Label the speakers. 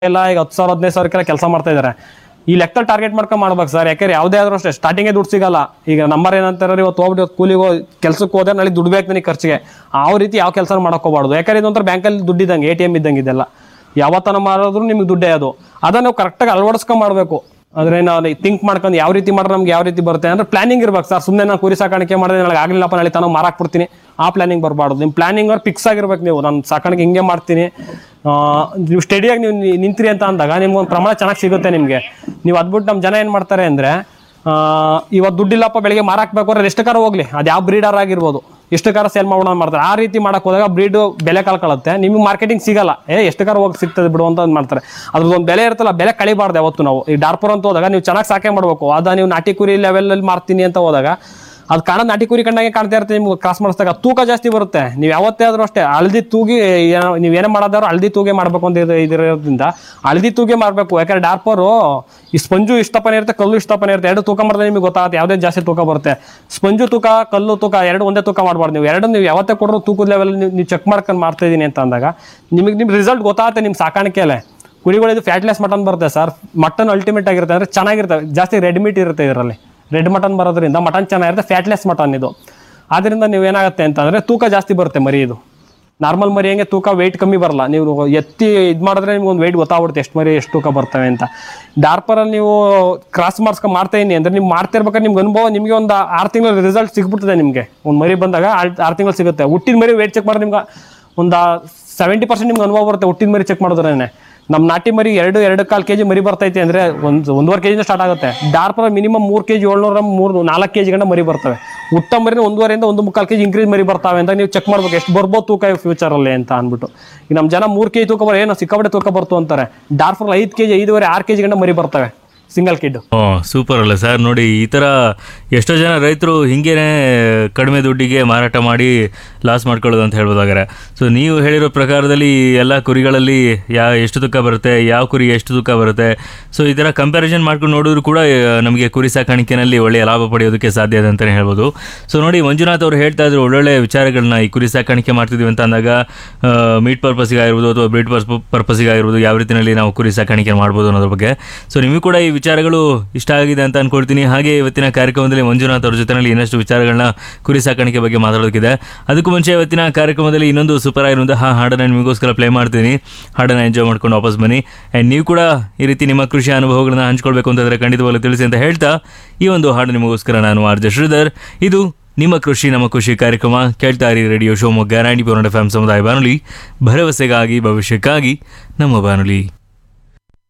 Speaker 1: ಎಲ್ಲ ಈಗ ಹತ್ತು ಸಾವಿರ ಹದಿನೈದು ಸಾವಿರಕ್ಕೆಲ್ಲ ಕೆಲಸ ಮಾಡ್ತಾ ಇದ್ದಾರೆ ಈ ಲೆಕ್ಕ ಟಾರ್ಗೆಟ್ ಮಾಡ್ಕೊಂಡು ಮಾಡ್ಬೇಕು ಸರ್ ಯಾಕಂದ್ರೆ ಯಾವುದೇ ಆದ್ರೂ ಅಷ್ಟೇ ಸ್ಟಾರ್ಟಿಂಗೇ ದುಡ್ಡು ಸಿಗಲ್ಲ ಈಗ ನಂಬರ್ ಏನಂತಾರೆ ಇವತ್ತು ಹೋಗ್ಬಿಟ್ಟು ಇವತ್ತು ಕೂಲಿಗೆ ಹೋಗಿ ಕೆಲ್ಸಕ್ಕೆ ಹೋದ್ರೆ ನಾಳೆ ದುಡ್ಡು ಬೇಕು ನನಗೆ ಖರ್ಚಿಗೆ ಆ ರೀತಿ ಯಾವ ಕೆಲಸ ಹೋಗ್ಬಾರ್ದು ಯಾಕಂದ್ರೆ ಇದೊಂಥರ ಬ್ಯಾಂಕಲ್ಲಿ ದುಡ್ಡು ಇದ್ದಂಗೆ ಎ ಟಿ ಎಮ್ ಇದ್ದಂಗೆ ಇದೆಲ್ಲ ಯಾವತ್ತನ ಮಾಡಿದ್ರು ನಿಮ್ಗೆ ದುಡ್ಡೇ ಅದು ಅದನ್ನ ನಾವು ಕರೆಕ್ಟಾಗಿ ಅಳವಡಿಸ್ಕೊಂಡ್ ಮಾಡಬೇಕು ಅಂದ್ರೆ ನಾವು ಥಿಂಕ್ ಮಾಡ್ಕೊಂಡು ಯಾವ ರೀತಿ ಮಾಡಿದ್ರೆ ನಮ್ಗೆ ಯಾವ ರೀತಿ ಬರುತ್ತೆ ಅಂದ್ರೆ ಪ್ಲಾನಿಂಗ್ ಇರ್ಬೇಕು ಸರ್ ಸುಮ್ಮನೆ ನಾನು ಕುರಿ ಸಾಕಾಣಿಕೆ ಮಾಡಿದ್ರೆ ನಾಳೆ ಆಗ್ಲಿಲ್ಲಪ್ಪ ನಾಳೆ ತಾನು ಮಾರಾಕ್ ಬಿಡ್ತೀನಿ ಆ ಪ್ಲಾನಿಂಗ್ ಬರಬಾರ್ದು ನಿಮ್ಮ ಪ್ಲಾನಿಂಗ್ ಅವ್ರು ಫಿಕ್ಸ್ ಆಗಿರ್ಬೇಕು ನೀವು ನಾನು ಸಾಕಾಣಿಕೆ ಹಿಂಗೆ ಮಾಡ್ತೀನಿ ಆ, ನೀವು ಸ್ಟಡಿಯಾಗಿ ನೀವು ನಿ- ನಿಂತ್ರಿ ಅಂತ ಅಂದಾಗ ನಿಮ್ಗೆ ಒಂದು ಪ್ರಮಾಣ ಚೆನ್ನಾಗಿ ಸಿಗುತ್ತೆ ನಿಮಗೆ ನೀವು ಅದ್ಬಿಟ್ಟು ನಮ್ಮ ಜನ ಏನು ಮಾಡ್ತಾರೆ ಅಂದರೆ ಇವತ್ತು ದುಡ್ಡಿಲ್ಲಪ್ಪ ಬೆಳಿಗ್ಗೆ ಮಾರಾಕ್ಬೇಕು ಅಂದ್ರೆ ಎಷ್ಟು ಕಾರ ಹೋಗ್ಲಿ ಅದು ಯಾವ ಬ್ರೀಡರ್ ಆಗಿರ್ಬೋದು ಎಷ್ಟು ಕಾರ ಸೇಲ್ ಮಾಡೋಣ ಮಾಡ್ತಾರೆ ಆ ರೀತಿ ಮಾಡಕ್ ಹೋದಾಗ ಬ್ರೀಡ್ ಬೆಲೆ ಕಳ್ಕೊಳ್ಳುತ್ತೆ ನಿಮಗೆ ಮಾರ್ಕೆಟಿಂಗ್ ಸಿಗಲ್ಲ ಏ ಎಷ್ಟು ಕಾರ ಹೋಗಿ ಸಿಗ್ತದೆ ಬಿಡು ಅಂತ ಅಂದ್ ಮಾಡ್ತಾರೆ ಅದ್ರದ್ದು ಒಂದು ಬೆಲೆ ಇರ್ತಲ್ಲ ಬೆಲೆ ಕಳಿಬಾರ್ದು ಯಾವತ್ತು ನಾವು ಈ ಡಾರ್ಪರ್ ಅಂತ ಹೋದಾಗ ನೀವು ಚೆನ್ನಾಗಿ ಸಾಕೆ ಮಾಡ್ಬೇಕು ಅದ ನೀವು ನಾಟಿ ಕುರಿ ಲೆವೆಲಲ್ಲಿ ಮಾರ್ತೀನಿ ಅಂತ ಹೋದಾಗ ಅದು ಕಾಣ ನಾಟಿ ಕುರಿ ಕಂಡಂಗೆ ಕಾಣ್ತಾ ಇರುತ್ತೆ ನಿಮ್ಗೆ ಕ್ರಾಸ್ ಮಾಡಿಸಿದಾಗ ತೂಕ ಜಾಸ್ತಿ ಬರುತ್ತೆ ನೀವು ಯಾವತ್ತೇ ಆದ್ರೂ ಅಷ್ಟೇ ಹಳದಿ ತೂಗಿ ಏನೋ- ನೀವು ಏನೇ ಮಾಡೋದಾದ್ರು ಹಳದಿ ತೂಗೆ ಮಾಡ್ಬೇಕು ಅಂತ ಇದು- ಇದಿರೋದ್ರಿಂದ ಹಳದಿ ತೂಗೆ ಮಾಡಬೇಕು ಯಾಕಂದ್ರೆ ಡಾರ್ಪರು ಈ ಸ್ಪಂಜು ಇಷ್ಟಪನೆ ಇರುತ್ತೆ ಕಲ್ಲು ಇಷ್ಟಪನೆ ಇರುತ್ತೆ ಎರಡು ತೂಕ ಮಾಡಿದ್ರೆ ನಿಮಗೆ ಗೊತ್ತಾಗುತ್ತೆ ಯಾವುದೇ ಜಾಸ್ತಿ ತೂಕ ಬರುತ್ತೆ ಸ್ಪಂಜು ತೂಕ ಕಲ್ಲು ತೂಕ ಎರಡು ಒಂದೇ ತೂಕ ಮಾಡಬಾರ್ದು ನೀವು ಎರಡು ನೀವು ಯಾವತ್ತೇ ಕೊಟ್ಟರು ತೂಕದ ಲೆವೆಲ್ ನೀವು ಚೆಕ್ ಮಾಡ್ಕೊಂಡು ಮಾಡ್ತಾ ಇದೀನಿ ಅಂತ ಅಂದಾಗ ನಿಮಗೆ ನಿಮ್ಮ ರಿಸಲ್ಟ್ ಗೊತ್ತಾಗುತ್ತೆ ನಿಮ್ಮ ಸಾಕಾಣಿಕೆಯಲ್ಲೇ ಕುರಿಗಳಿದು ಫ್ಯಾಟ್ಲೆಸ್ ಮಟನ್ ಬರುತ್ತೆ ಸರ್ ಮಟನ್ ಅಲ್ಟಿಮೇಟ್ ಆಗಿರುತ್ತೆ ಅಂದ್ರೆ ಚೆನ್ನಾಗಿರ್ತವೆ ಜಾಸ್ತಿ ರೆಡ್ ಮೀಟ್ ಇರುತ್ತೆ ಇದರಲ್ಲಿ ರೆಡ್ ಮಟನ್ ಬರೋದ್ರಿಂದ ಮಟನ್ ಚೆನ್ನಾಗಿರುತ್ತೆ ಫ್ಯಾಟ್ಲೆಸ್ ಮಟನ್ ಇದು ಆದ್ರಿಂದ ನೀವು ಏನಾಗುತ್ತೆ ಅಂತಂದ್ರೆ ತೂಕ ಜಾಸ್ತಿ ಬರುತ್ತೆ ಮರಿ ಇದು ನಾರ್ಮಲ್ ಮರಿ ಹೆಂಗೆ ತೂಕ ವೆಯ್ಟ್ ಕಮ್ಮಿ ಬರಲ್ಲ ನೀವು ಎತ್ತಿ ಇದು ಮಾಡಿದ್ರೆ ನಿಮ್ಗೆ ಒಂದು ವೆಯ್ಟ್ ಗೊತ್ತಾಗ್ಬಿಡುತ್ತೆ ಎಷ್ಟು ಮರಿ ಎಷ್ಟು ತೂಕ ಬರ್ತವೆ ಅಂತ ಡಾರ್ಪರಲ್ಲಿ ನೀವು ಕ್ರಾಸ್ ಮಾಡ್ಸ್ಕೊಂಡು ಮಾಡ್ತಾ ಇದೀನಿ ಅಂದ್ರೆ ನೀವು ಮಾಡ್ತಾ ಇರ್ಬೇಕಾದ್ರೆ ನಿಮ್ಗೆ ಅನುಭವ ನಿಮಗೆ ಒಂದು ಆರು ತಿಂಗಳ ರಿಸಲ್ಟ್ ಸಿಗ್ಬಿಡ್ತದೆ ನಿಮಗೆ ಒಂದು ಮರಿ ಬಂದಾಗ ಆರು ತಿಂಗಳು ಸಿಗುತ್ತೆ ಹುಟ್ಟಿದ ಮರಿ ವೆಯ್ಟ್ ಚೆಕ್ ಮಾಡಿದ್ರೆ ನಿಮ್ಗೆ ಒಂದು ಸೆವೆಂಟಿ ಪರ್ಸೆಂಟ್ ನಿಮ್ಗೆ ಅನುಭವ ಬರುತ್ತೆ ಹುಟ್ಟಿದ ಮರಿ ಚೆಕ್ ಮಾಡಿದ್ರೇನೆ ನಮ್ಮ ನಾಟಿ ಮರಿ ಎರಡು ಎರಡು ಕಾಲು ಕೆಜಿ ಮರಿ ಬರ್ತೈತೆ ಅಂದ್ರೆ ಒಂದು ಒಂದೂವರೆ ಕೆಜಿನ ಸ್ಟಾರ್ಟ್ ಆಗುತ್ತೆ ಡಾರ್ಪರ್ ಮಿನಿಮಮ್ ಮೂರು ಕೆಜಿ ಏಳ್ನೂರ ಮೂರು ನಾಲ್ಕು ಕೆಜಿ ಗಂಟ ಮರಿ ಬರ್ತವೆ ಹುಟ್ಟ ಮರಿನ ಒಂದೂವರೆಯಿಂದ ಒಂದು ಮುಕ್ಕಾಲು ಕೆಜಿ ಇನ್ಕ್ರೀಸ್ ಮರಿ ಬರ್ತಾವೆ ಅಂತ ನೀವು ಚೆಕ್ ಮಾಡ್ಬೇಕು ಎಷ್ಟು ಬರ್ಬೋದು ತೂಕ ಫ್ಯೂಚರಲ್ಲಿ ಅಂತ ಅಂದ್ಬಿಟ್ಟು ಈಗ ನಮ್ಮ ಜನ ಮೂರು ಕೆಜಿ ತೂಕ ಬರೋ ಏನೋ ಸಿಕ್ಕಾಪಟ್ಟೆ ತೂಕ ಬರ್ತು ಅಂತಾರೆ ಡಾರ್ಫರ್ ಐದು ಕೆಜಿ ಐದುವರೆ ಆರು ಕೆಜಿ ಗಂಟ ಮರಿ ಬರ್ತವೆ ಸಿಂಗಲ್ ಕಿಡ್
Speaker 2: ಓ ಸೂಪರ್ ಅಲ್ಲ ಸರ್ ನೋಡಿ ಈ ಥರ ಎಷ್ಟೋ ಜನ ರೈತರು ಹಿಂಗೇನೆ ಕಡಿಮೆ ದುಡ್ಡಿಗೆ ಮಾರಾಟ ಮಾಡಿ ಲಾಸ್ ಮಾಡ್ಕೊಳ್ಳೋದು ಅಂತ ಹೇಳ್ಬೋದಾಗಾರೆ ಸೊ ನೀವು ಹೇಳಿರೋ ಪ್ರಕಾರದಲ್ಲಿ ಎಲ್ಲ ಕುರಿಗಳಲ್ಲಿ ಯಾ ಎಷ್ಟು ತೂಕ ಬರುತ್ತೆ ಯಾವ ಕುರಿ ಎಷ್ಟು ತೂಕ ಬರುತ್ತೆ ಸೊ ಈ ಥರ ಕಂಪ್ಯಾರಿಸನ್ ಮಾಡ್ಕೊಂಡು ನೋಡಿದ್ರು ಕೂಡ ಆ, ನಮಗೆ ಕುರಿ ಸಾಕಾಣಿಕೆನಲ್ಲಿ ಒಳ್ಳೆಯ ಲಾಭ ಪಡೆಯೋದಕ್ಕೆ ಸಾಧ್ಯ ಇದೆ ಅಂತಲೇ ಹೇಳ್ಬೋದು ಸೊ ನೋಡಿ ಮಂಜುನಾಥ್ ಅವರು ಹೇಳ್ತಾ ಇದ್ರು ಒಳ್ಳೊಳ್ಳೆ ವಿಚಾರಗಳನ್ನ ಈ ಕುರಿ ಸಾಕಾಣಿಕೆ ಮಾಡ್ತಿದ್ವಿ ಅಂತ ಅಂದಾಗ ಮೀಟ್ ಪರ್ಪಸ್ಗೆ ಆಗಿರ್ಬೋದು ಅಥವಾ ಬ್ರೀಡ್ ಪರ್ಸ್ ಪರ್ಪಸ್ಗೆ ಆಗಿರ್ಬೋದು ಯಾವ ರೀತಿಯಲ್ಲಿ ನಾವು ಕುರಿ ಸಾಕಾಣಿಕೆ ಮಾಡ್ಬೋದು ಅನ್ನೋದ್ರ ಬಗ್ಗೆ ಸೊ ನಿಮಗೂ ಕೂಡ ಈ ವಿಚಾರಗಳು ಇಷ್ಟ ಆಗಿದೆ ಅಂತ ಅನ್ಕೊಳ್ತೀನಿ ಹಾಗೆ ಇವತ್ತಿನ ಕಾರ್ಯಕ್ರಮದಲ್ಲಿ ಮಂಜುನಾಥ್ ಅವ್ರ ಜೊತೆನಲ್ಲಿ ಇನ್ನಷ್ಟು ವಿಚಾರಗಳನ್ನ ಕುರಿ ಸಾಕಾಣಿಕೆ ಬಗ್ಗೆ ಮಾತಾಡೋದಕ್ಕಿದೆ ಅದಕ್ಕೂ ಮುಂಚೆ ಇವತ್ತಿನ ಕಾರ್ಯಕ್ರಮದಲ್ಲಿ ಇನ್ನೊಂದು ಸೂಪರ್ ಆಗಿರುವಂತಹ ಹಾಡನ್ನು ನಿಮಗೋಸ್ಕರ ಪ್ಲೇ ಮಾಡ್ತೀನಿ ಹಾಡನ್ನು ಎಂಜಾಯ್ ಮಾಡ್ಕೊಂಡು ವಾಪಸ್ ಬನ್ನಿ ಆ್ಯಂಡ್ ನೀವು ಕೂಡ ಈ ರೀತಿ ನಿಮ್ಮ ಕೃಷಿ ಅನುಭವಗಳನ್ನ ಹಂಚ್ಕೊಳ್ಬೇಕು ಅಂತಂದರೆ ಖಂಡಿತವಾಗ್ಲೂ ತಿಳಿಸಿ ಅಂತ ಹೇಳ್ತಾ ಈ ಒಂದು ಹಾಡು ನಿಮಗೋಸ್ಕರ ನಾನು ಆರ್ ಜೆ ಶ್ರೀಧರ್ ಇದು ನಿಮ್ಮ ಕೃಷಿ ನಮ್ಮ ಖುಷಿ ಕಾರ್ಯಕ್ರಮ ಕೇಳ್ತಾ ಇರಿ radio Shivamogga ninety four F M ಸಮುದಾಯ ಬಾನುಲಿ ಭರವಸೆಗಾಗಿ ಭವಿಷ್ಯಕ್ಕಾಗಿ ನಮ್ಮ ಬಾನುಲಿ